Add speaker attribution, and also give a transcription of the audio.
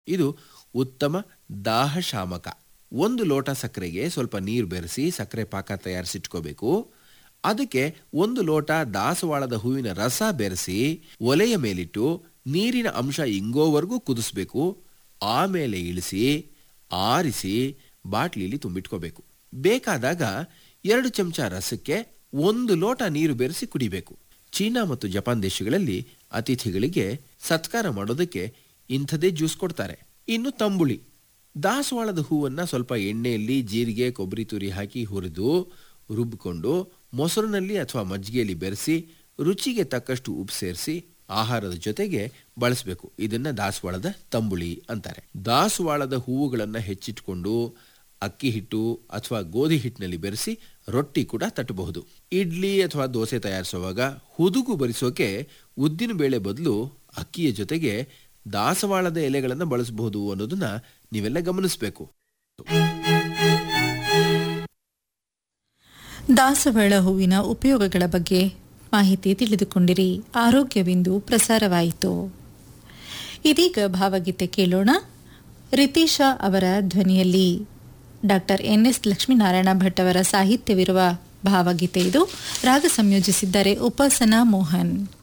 Speaker 1: ಇದು ಉತ್ತಮ ದಾಹಶಾಮಕ ಒಂದು ಲೋಟ ಸಕ್ಕರೆಗೆ ಸ್ವಲ್ಪ ನೀರು ಬೆರೆಸಿ ಸಕ್ಕರೆ ಪಾಕ ತಯಾರಿಸಿಟ್ಕೋಬೇಕು ಅದಕ್ಕೆ ಒಂದು ಲೋಟ ದಾಸವಾಳದ ಹೂವಿನ ರಸ ಬೆರೆಸಿ ಒಲೆಯ ಮೇಲಿಟ್ಟು ನೀರಿನ ಅಂಶ ಇಂಗೋವರೆಗೂ ಕುದಿಸ್ಬೇಕು ಆಮೇಲೆ ಇಳಿಸಿ ಆರಿಸಿ ಬಾಟ್ಲಿಲಿ ತುಂಬಿಟ್ಕೋಬೇಕು ಬೇಕಾದಾಗ ಎರಡು ಚಮಚ ರಸಕ್ಕೆ ಒಂದು ಲೋಟ ನೀರು ಬೆರೆಸಿ ಕುಡಿಬೇಕು ಚೀನಾ ಮತ್ತು ಜಪಾನ್ ದೇಶಗಳಲ್ಲಿ ಅತಿಥಿಗಳಿಗೆ ಸತ್ಕಾರ ಮಾಡೋದಕ್ಕೆ ಇಂಥದೇ ಜ್ಯೂಸ್ ಕೊಡ್ತಾರೆ ಇನ್ನು ತಂಬುಳಿ ದಾಸವಾಳದ ಹೂವನ್ನು ಸ್ವಲ್ಪ ಎಣ್ಣೆಯಲ್ಲಿ ಜೀರಿಗೆ ಕೊಬ್ಬರಿ ತುರಿ ಹಾಕಿ ಹುರಿದು ರುಬ್ಬಿಕೊಂಡು ಮೊಸರಿನಲ್ಲಿ ಅಥವಾ ಮಜ್ಜಿಗೆಯಲ್ಲಿ ಬೆರೆಸಿ ರುಚಿಗೆ ತಕ್ಕಷ್ಟು ಉಪ್ಪು ಸೇರಿಸಿ ಆಹಾರದ ಜೊತೆಗೆ ಬಳಸಬೇಕು ಇದನ್ನ ದಾಸವಾಳದ ತಂಬುಳಿ ಅಂತಾರೆ ದಾಸವಾಳದ ಹೂವುಗಳನ್ನು ಹೆಚ್ಚಿಟ್ಕೊಂಡು ಅಕ್ಕಿ ಹಿಟ್ಟು ಅಥವಾ ಗೋಧಿ ಹಿಟ್ಟಿನಲ್ಲಿ ಬೆರೆಸಿ ರೊಟ್ಟಿ ಕೂಡ ತಟ್ಟಬಹುದು ಇಡ್ಲಿ ಅಥವಾ ದೋಸೆ ತಯಾರಿಸುವಾಗ ಹುದುಗು ಬರಿಸೋಕೆ ಉದ್ದಿನ ಬೇಳೆ ಬದಲು ಅಕ್ಕಿಯ ಜೊತೆಗೆ ದಾಸವಾಳದ ಎಲೆಗಳನ್ನು ಬಳಸಬಹುದು ಅನ್ನೋದನ್ನ ನೀವೆಲ್ಲ ಗಮನಿಸಬೇಕು
Speaker 2: ದಾಸವಾಳ ಹೂವಿನ ಉಪಯೋಗಗಳ ಬಗ್ಗೆ ಮಾಹಿತಿ ತಿಳಿದುಕೊಂಡಿರಿ ಆರೋಗ್ಯವೆಂದು ಪ್ರಸಾರವಾಯಿತು ಇದೀಗ ಭಾವಗೀತೆ ಕೇಳೋಣ ರಿತೀಶಾ ಅವರ ಧ್ವನಿಯಲ್ಲಿ doctor N S Lakshminarayana Bhat ಅವರ ಸಾಹಿತ್ಯವಿರುವ ಭಾವಗೀತೆ ಇದು ರಾಗ ಸಂಯೋಜಿಸಿದ್ದಾರೆ ಉಪಾಸನಾ ಮೋಹನ್